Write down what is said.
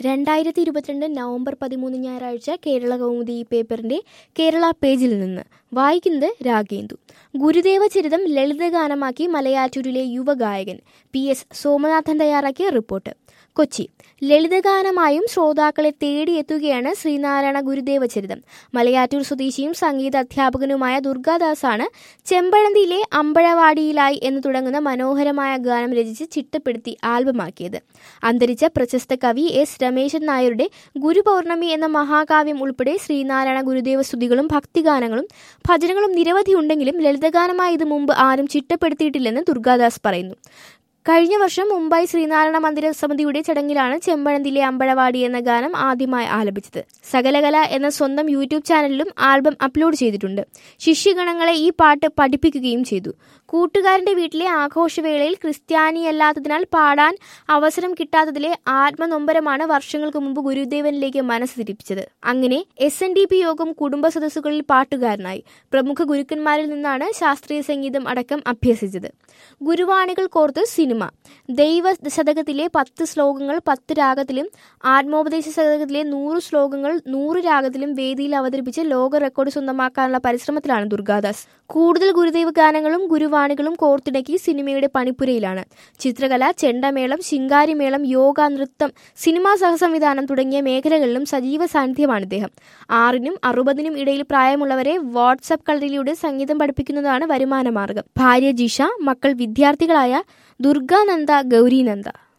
രണ്ടായിരത്തി ഇരുപത്തിരണ്ട് നവംബർ പതിമൂന്ന് ഞായറാഴ്ച കേരള കൗമുദി ഈ പേപ്പറിന്റെ കേരള പേജിൽ നിന്ന് വായിക്കുന്നത് രാഗേന്ദു ഗുരുദേവ ചരിതം ലളിതഗാനമാക്കി മലയാറ്റൂരിലെ യുവഗായകൻ പി എസ് സോമനാഥൻ തയ്യാറാക്കിയ റിപ്പോർട്ട് കൊച്ചി ലളിതഗാനമായും ശ്രോതാക്കളെ തേടിയെത്തുകയാണ് ശ്രീനാരായണ ഗുരുദേവ ചരിതം മലയാറ്റൂർ സ്വദേശിയും സംഗീത അധ്യാപകനുമായ ദുർഗാദാസാണ് ചെമ്പഴന്തിയിലെ അമ്പഴവാടിയിലായി എന്ന് തുടങ്ങുന്ന മനോഹരമായ ഗാനം രചിച്ച് ചിട്ടപ്പെടുത്തി ആൽബമാക്കിയത് അന്തരിച്ച പ്രശസ്ത കവി എസ് രമേശൻ നായരുടെ ഗുരുപൗർണമി എന്ന മഹാകാവ്യം ഉൾപ്പെടെ ശ്രീനാരായണ ഗുരുദേവ സ്തുതികളും ഭക്തിഗാനങ്ങളും ഭജനങ്ങളും നിരവധി ഉണ്ടെങ്കിലും ലളിതഗാനമായി ഇത് മുമ്പ് ആരും ചിട്ടപ്പെടുത്തിയിട്ടില്ലെന്ന് ദുർഗാദാസ് പറയുന്നു കഴിഞ്ഞ വർഷം മുംബൈ ശ്രീനാരായണ മന്ദിര സമിതിയുടെ ചടങ്ങിലാണ് ചെമ്പഴന്തിലെ അമ്പഴവാടി എന്ന ഗാനം ആദ്യമായി ആലപിച്ചത് സകലകല എന്ന സ്വന്തം യൂട്യൂബ് ചാനലിലും ആൽബം അപ്ലോഡ് ചെയ്തിട്ടുണ്ട് ശിഷ്യഗണങ്ങളെ ഈ പാട്ട് പഠിപ്പിക്കുകയും ചെയ്തു കൂട്ടുകാരന്റെ വീട്ടിലെ ആഘോഷവേളയിൽ ക്രിസ്ത്യാനിയല്ലാത്തതിനാൽ പാടാൻ അവസരം കിട്ടാത്തതിലെ ആത്മനൊമ്പരമാണ് വർഷങ്ങൾക്ക് മുമ്പ് ഗുരുദേവനിലേക്ക് മനസ്സ് തിരിപ്പിച്ചത് അങ്ങനെ എസ് എൻ ഡി പി യോഗം കുടുംബ സദസ്സുകളിൽ പാട്ടുകാരനായി പ്രമുഖ ഗുരുക്കന്മാരിൽ നിന്നാണ് ശാസ്ത്രീയ സംഗീതം അടക്കം അഭ്യസിച്ചത് ഗുരുവാണികൾ കോർത്ത് സിനിമ ദൈവ ശതകത്തിലെ പത്ത് ശ്ലോകങ്ങൾ പത്ത് രാഗത്തിലും ആത്മോപദേശ ശതകത്തിലെ നൂറ് ശ്ലോകങ്ങൾ നൂറ് രാഗത്തിലും വേദിയിൽ അവതരിപ്പിച്ച് ലോക റെക്കോർഡ് സ്വന്തമാക്കാനുള്ള പരിശ്രമത്തിലാണ് ദുർഗാദാസ് കൂടുതൽ ഗുരുദേവ ഗാനങ്ങളും ഗുരുവാണികളും കോർത്തിണക്കി സിനിമയുടെ പണിപ്പുരയിലാണ് ചിത്രകല ചെണ്ടമേളം ശിങ്കാരിമേളം യോഗ നൃത്തം സിനിമാ സഹസംവിധാനം തുടങ്ങിയ മേഖലകളിലും സജീവ സാന്നിധ്യമാണ് ഇദ്ദേഹം ആറിനും അറുപതിനും ഇടയിൽ പ്രായമുള്ളവരെ വാട്സപ്പ് കളരിയിലൂടെ സംഗീതം പഠിപ്പിക്കുന്നതാണ് വരുമാന മാർഗം ഭാര്യ ജിഷ മക്കൾ വിദ്യാർത്ഥികളായ ദുർഗാനന്ദ ഗൗരീനന്ദ